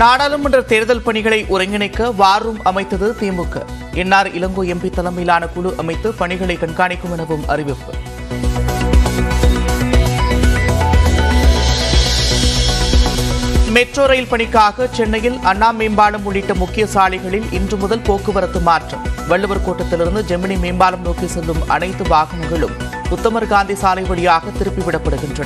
நாடாளுமன்ற தேர்தல் பணிகளை ஒருங்கிணைக்க வார் ரூம் அமைத்தது திமுக என்ஆர் இளங்கோ எம்பி தலைமையிலான குழு அமைத்து பணிகளை கண்காணிக்கும் எனவும் அறிவிப்பு மெட்ரோ ரயில் பணிக்காக சென்னையில் அண்ணா மேம்பாலம் உள்ளிட்ட முக்கிய சாலைகளில் இன்று முதல் போக்குவரத்து மாற்றம் வள்ளுவர் கோட்டத்திலிருந்து ஜெமினி மேம்பாலம் நோக்கி செல்லும் அனைத்து வாகனங்களும் உத்தமர் காந்தி சாலை வழியாக திருப்பிவிடப்படுகின்றன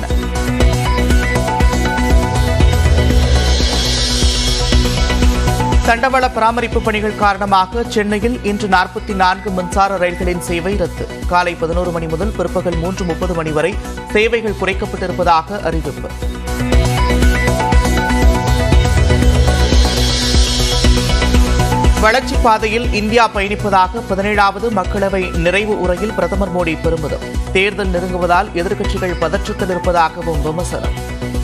தண்டவாள பராமரிப்பு பணிகள் காரணமாக சென்னையில் இன்று நாற்பத்தி நான்கு மின்சார ரயில்களின் சேவை ரத்து காலை பதினோரு மணி முதல் பிற்பகல் மூன்று முப்பது மணி வரை சேவைகள் குறைக்கப்பட்டிருப்பதாக அறிவிப்பு வளர்ச்சிப் பாதையில் இந்தியா பயணிப்பதாக பதினேழாவது மக்களவை நிறைவு உரையில் பிரதமர் மோடி பெருமிதம் தேர்தல் நெருங்குவதால் எதிர்க்கட்சிகள் பதற்றத்தில் இருப்பதாகவும் விமர்சனம்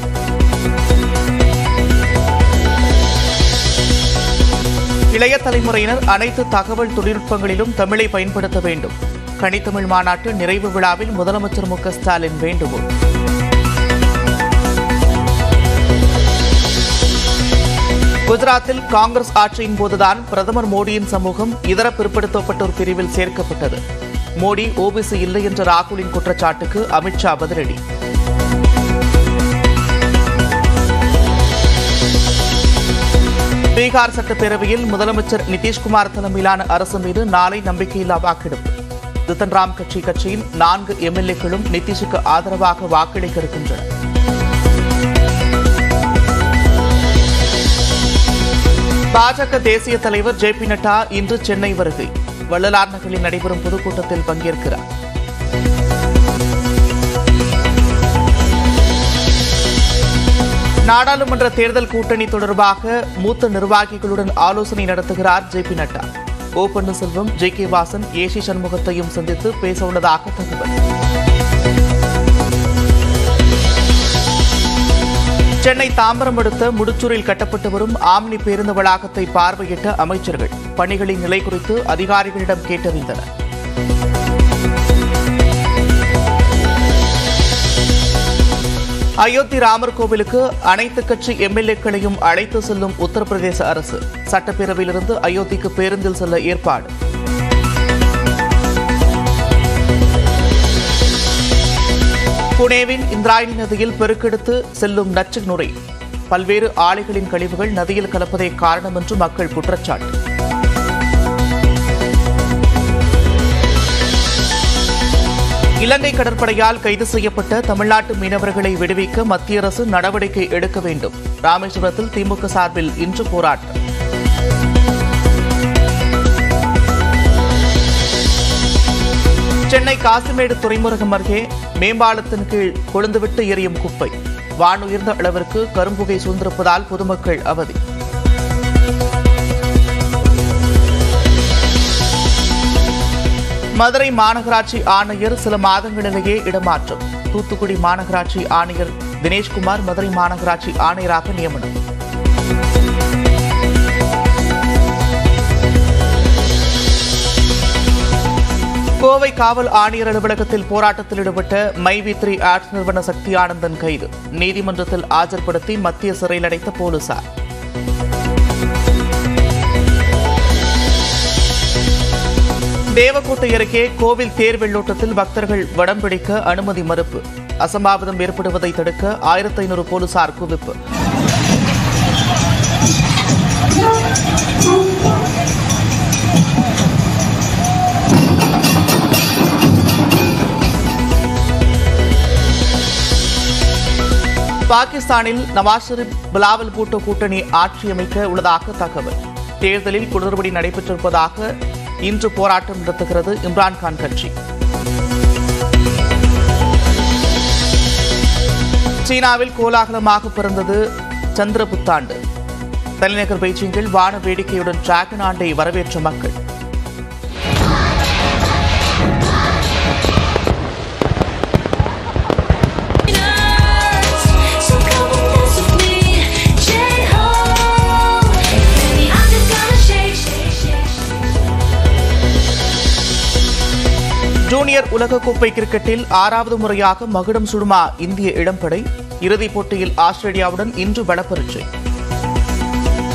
இளைய தலைமுறையினர் அனைத்து தகவல் தொழில்நுட்பங்களிலும் தமிழை பயன்படுத்த வேண்டும் கனித்தமிழ் மாநாட்டு நிறைவு விழாவில் முதலமைச்சர் மு க ஸ்டாலின் வேண்டுகோள் குஜராத்தில் காங்கிரஸ் ஆட்சியின் போதுதான் பிரதமர் மோடியின் சமூகம் இதர பிற்படுத்தப்பட்டோர் பிரிவில் சேர்க்கப்பட்டது மோடி ஓபிசி இல்லை என்ற ராகுலின் குற்றச்சாட்டுக்கு அமித்ஷா பதிலடி பீகார் சட்டப்பேரவையில் முதலமைச்சர் நிதிஷ்குமார் தலைமையிலான அரசு மீது நாளை நம்பிக்கையில்லா வாக்கெடுப்பு ஜித்தன் ராம் கட்சி கட்சியின் நான்கு எம்எல்ஏக்களும் நிதிஷுக்கு ஆதரவாக வாக்களிக்க இருக்கின்றனர் பாஜக தேசிய தலைவர் ஜே பி நட்டா இன்று சென்னை வருகை வள்ளலார் நகரில் நடைபெறும் பொதுக்கூட்டத்தில் பங்கேற்கிறார் நாடாளுமன்ற தேர்தல் கூட்டணி தொடர்பாக மூத்த நிர்வாகிகளுடன் ஆலோசனை நடத்துகிறார் J P Nadda O Panneerselvam J K Vasan AC சண்முகத்தையும் சந்தித்து பேச உள்ளதாக தகவல் சென்னை தாம்பரம் அடுத்த முடிச்சூரில் கட்டப்பட்டு வரும் ஆம்னி பேருந்து வளாகத்தை பார்வையிட்ட அமைச்சர்கள் பணிகளின் நிலை குறித்து அதிகாரிகளிடம் கேட்டறிந்தனர் அயோத்தி ராமர் கோவிலுக்கு அனைத்து கட்சி எம்எல்ஏக்களையும் அழைத்து செல்லும் உத்தரப்பிரதேச அரசு சட்டப்பேரவையிலிருந்து அயோத்திக்கு பேருந்தில் செல்ல ஏற்பாடு புனேவின் இந்திராயணி நதியில் பெருக்கெடுத்து செல்லும் நச்சு நுரை பல்வேறு ஆலைகளின் கழிவுகள் நதியில் கலப்பதே காரணம் என்று மக்கள் குற்றச்சாட்டு இலங்கை கடற்படையால் கைது செய்யப்பட்ட தமிழ்நாட்டு மீனவர்களை விடுவிக்க மத்திய அரசு நடவடிக்கை எடுக்க வேண்டும் ராமேஸ்வரத்தில் திமுக சார்பில் இன்று போராட்டம் சென்னை காசிமேடு துறைமுருகம் அருகே மேம்பாலத்தின் கீழ் கொழுந்துவிட்டு எரியும் குப்பை வானுயர்ந்த அளவிற்கு கரும்புகை சூழ்ந்திருப்பதால் பொதுமக்கள் அவதி மதுரை மாநகராட்சி ஆணையர் சில மாதங்களிலேயே இடமாற்றம் தூத்துக்குடி மாநகராட்சி ஆணையர் தினேஷ்குமார் மதுரை மாநகராட்சி ஆணையராக நியமனம் கோவை காவல் ஆணையர் அலுவலகத்தில் போராட்டத்தில் ஈடுபட்ட மை வி த்ரீ ஆர்ட்ஸ் நிறுவன சக்தி ஆனந்தன் கைது நீதிமன்றத்தில் ஆஜர்படுத்தி மத்திய சிறையில் அடைத்த போலீசார் தேவக்கோட்டை அருகே கோவில் தேர் வெள்ளோட்டத்தில் பக்தர்கள் வடம் பிடிக்க அனுமதி மறுப்பு அசம்பாவிதம் ஏற்படுவதை தடுக்க ஆயிரத்தி ஐநூறு போலீசார் குவிப்பு பாகிஸ்தானில் நவாஸ் ஷெரீப் பிலாவல் பூட்டோ கூட்டணி ஆட்சி அமைக்க உள்ளதாக தகவல் தேர்தலில் குளறுபடி நடைபெற்றிருப்பதாக இன்று போராட்டம் நடத்துகிறது இம்ரான்கான் கட்சி சீனாவில் கோலாகலமாக பிறந்தது சந்திர புத்தாண்டு தலைநகர் பெய்ஜிங்கில் வான வேடிக்கையுடன் டிராகன் ஆண்டை வரவேற்ற மக்கள் So come and dance with me, J-Ho. Baby, I'm just gonna shake, shake, shake, shake. Junior உலகக்கோப்பை கிரிக்கெட்டில் ஆறாவது முறையாக மகுடம் சுடுமா இந்திய இளம்படை இறுதிப் போட்டியில் ஆஸ்திரேலியாவுடன் இன்று வடப்பரீட்சை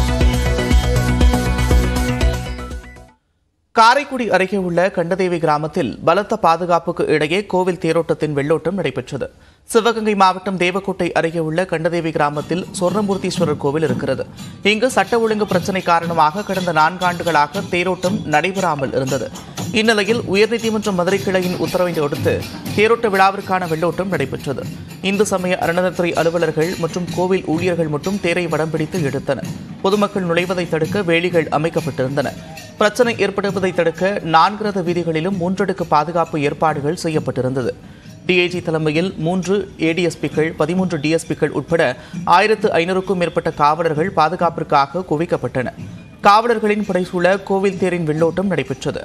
காரைக்குடி அருகே உள்ள கண்டதேவி கிராமத்தில் பலத்த பாதுகாப்புக்கு இடையே கோவில் தேரோட்டத்தின் வெள்ளோட்டம் நடைபெற்றது சிவகங்கை மாவட்டம் தேவக்கோட்டை அருகே உள்ள கண்டதேவி கிராமத்தில் சொர்ணமூர்த்தீஸ்வரர் கோவில் இருக்கிறது இங்கு சட்ட ஒழுங்கு பிரச்சினை காரணமாக கடந்த நான்காண்டுகளாக தேரோட்டம் நடைபெறாமல் இருந்தது இந்நிலையில் உயர்நீதிமன்ற மதுரை கிளையின் உத்தரவை அடுத்து தேரோட்ட விழாவிற்கான வெள்ளோட்டம் நடைபெற்றது இந்து சமய அறநிலையத்துறை அலுவலர்கள் மற்றும் கோவில் ஊழியர்கள் மட்டும் தேரை வடம் பிடித்து எடுத்தனர் பொதுமக்கள் நுழைவதை தடுக்க வேலிகள் அமைக்கப்பட்டிருந்தன பிரச்சனை ஏற்படுவதை தடுக்க நான்கு ரத வீதிகளிலும் மூன்றடுக்கு பாதுகாப்பு ஏற்பாடுகள் செய்யப்பட்டிருந்தது டிஐஜி தலைமையில் மூன்று ஏடிஎஸ்பிக்கள் பதிமூன்று டிஎஸ்பிக்கள் உட்பட ஆயிரத்து ஐநூறுக்கும் மேற்பட்ட காவலர்கள் பாதுகாப்பிற்காக குவிக்கப்பட்டனர் காவலர்களின் படைசூழ கோவில் தேரின் வெள்ளோட்டம் நடைபெற்றது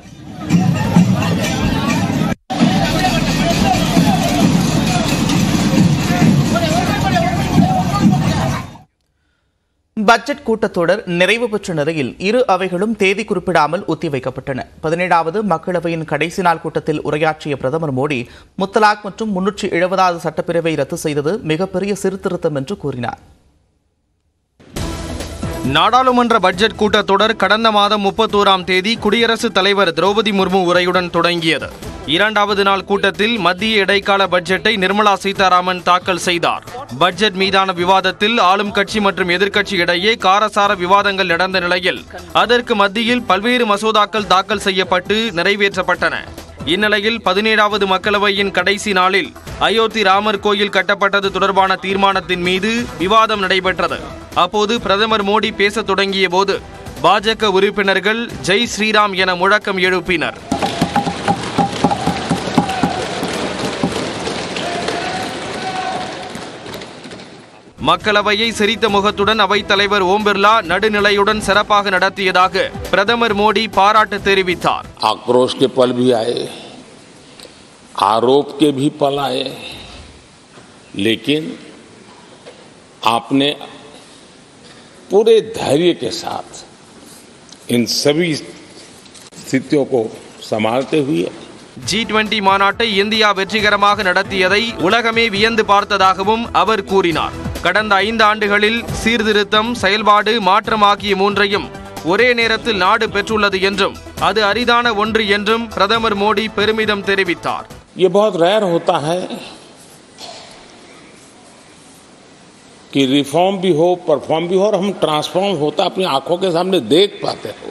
பட்ஜெட் கூட்டத்தொடர் நிறைவு பெற்ற நிலையில் இரு அவைகளும் தேதி குறிப்பிடாமல் ஒத்திவைக்கப்பட்டன பதினேழாவது மக்களவையின் கடைசி நாள் கூட்டத்தில் உரையாற்றிய பிரதமர் மோடி முத்தலாக் மற்றும் முன்னூற்றி எழுபதாவது சட்டப்பிரிவை ரத்து செய்தது மிகப்பெரிய சீர்திருத்தம் என்று கூறினார் நாடாளுமன்ற பட்ஜெட் கூட்டத்தொடர் கடந்த மாதம் முப்பத்தோராம் தேதி குடியரசுத் தலைவர் திரௌபதி முர்மு உரையுடன் தொடங்கியது இரண்டாவது நாள் கூட்டத்தில் மத்திய இடைக்கால பட்ஜெட்டை நிர்மலா சீதாராமன் தாக்கல் செய்தார் பட்ஜெட் மீதான விவாதத்தில் ஆளும் கட்சி மற்றும் எதிர்க்கட்சி இடையே காரசார விவாதங்கள் நடந்த நிலையில் அதற்கு மத்தியில் பல்வேறு மசோதாக்கள் தாக்கல் செய்யப்பட்டு நிறைவேற்றப்பட்டன இந்நிலையில் பதினேழாவது மக்களவையின் கடைசி நாளில் அயோத்தி ராமர் கோயில் கட்டப்பட்டது தொடர்பான தீர்மானத்தின் மீது விவாதம் நடைபெற்றது அப்போது பிரதமர் மோடி பேசத் தொடங்கிய போது பாஜக உறுப்பினர்கள் ஜெய் ஸ்ரீராம் என முழக்கம் எழுப்பினர் மக்களவையை சிரித்த முகத்துடன் அவைத் தலைவர் ஓம் பிர்லா நடுநிலையுடன் சிறப்பாக நடத்தியதாக பிரதமர் மோடி பாராட்டு தெரிவித்தார் आक्रोश के पल भी आए आरोप के भी पल आए लेकिन आपने पूरे धैर्य के साथ इन सभी स्थितियों को संभालते हुए ஜி டுவெண்டி மாநாட்டை இந்தியா வெற்றிகரமாக நடத்தியதை உலகமே வியந்து பார்த்ததாகவும் அவர் கூறினார் கடந்த ஐந்து ஆண்டுகளில் சீர்திருத்தம் செயல்பாடு மாற்றம் ஆகிய மூன்றையும் ஒரே நேரத்தில் நாடு பெற்றுள்ளது என்றும் அது அரிதான ஒன்று என்றும் பிரதமர் மோடி பெருமிதம் தெரிவித்தார் ये बहुत रेयर होता है कि रिफॉर्म भी हो परफॉर्म भी हो और हम ट्रांसफॉर्म होता अपनी आंखों के सामने देख पाते हो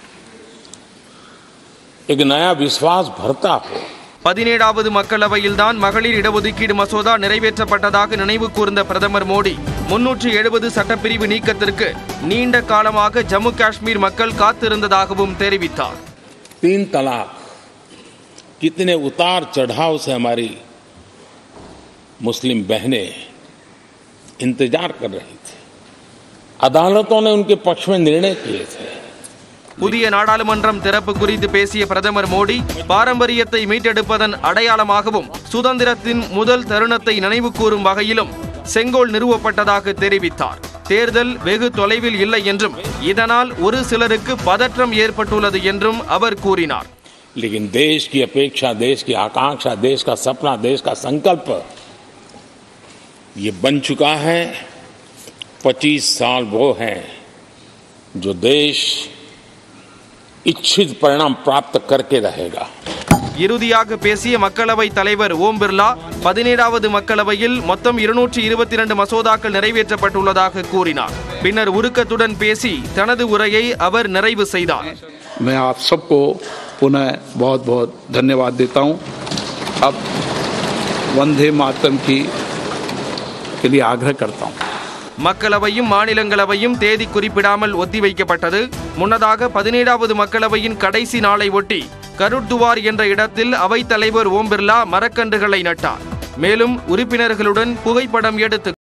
एक नया विश्वास भरता हो பதினேழாவது மக்களவையில்தான் மகளிர் இடஒதுக்கீடு மசோதா நிறைவேற்றப்பட்டதாக நினைவு கூர்ந்த பிரதமர் மோடி முன்னூற்று எழுபது சட்டப்பிரிவு நீக்கத்திற்கு நீண்ட காலமாக ஜம்மு காஷ்மீர் மக்கள் காத்திருந்ததாகவும் தெரிவித்தார் तीन तलाक कितने उतार चढ़ाव से हमारी मुस्लिम बहनें इंतजार कर रही थी अदालतों ने उनके पक्ष में निर्णय किए थे புதிய நாடாளுமன்றம் திறப்பு குறித்து பேசிய பிரதமர் மோடி பாரம்பரியத்தை மீட்டெடுப்பதன் அடையாளமாகவும் சுதந்திரத்தின் முதல் தருணத்தை நினைவு கூறும் வகையிலும் செங்கோல் நிறுவப்பட்டதாக தெரிவித்தார் தேர்தல் வெகு தொலைவில் இல்லை என்றும் இதனால் ஒரு சிலருக்கு பதற்றம் ஏற்பட்டுள்ளது என்றும் அவர் கூறினார் लेकिन देश की अपेक्षा देश की आकांक्षा देश का सपना देश का संकल्प ये बन चुका है 25 साल वो हैं जो देश इच्छित परिणाम प्राप्त करके रहेगा இறுதியாக பேசிய மக்களவை தலைவர் ஓம் பிர்லா பதினேழாவது மக்களவையில் மொத்தம் இருநூற்றி இருபத்தி இரண்டு மசோதாக்கள் நிறைவேற்றப்பட்டுள்ளதாக கூறினார் பின்னர் உருக்கத்துடன் பேசி தனது உரையை அவர் நிறைவு செய்தார் मैं आप सबको पुनः बहुत बहुत धन्यवाद देता हूँ अब वंदे मातरम की के लिए आग्रह करता हूँ மக்களவையும் மாநிலங்களவையும் தேதி குறிப்பிடாமல் ஒத்திவைக்கப்பட்டது முன்னதாக பதினேழாவது மக்களவையின் கடைசி நாளை ஒட்டி கருட்துவார் என்ற இடத்தில் அவைத் தலைவர் ஓம் பிர்லா மரக்கன்றுகளை நட்டார் மேலும் உறுப்பினர்களுடன் புகைப்படம் எடுத்து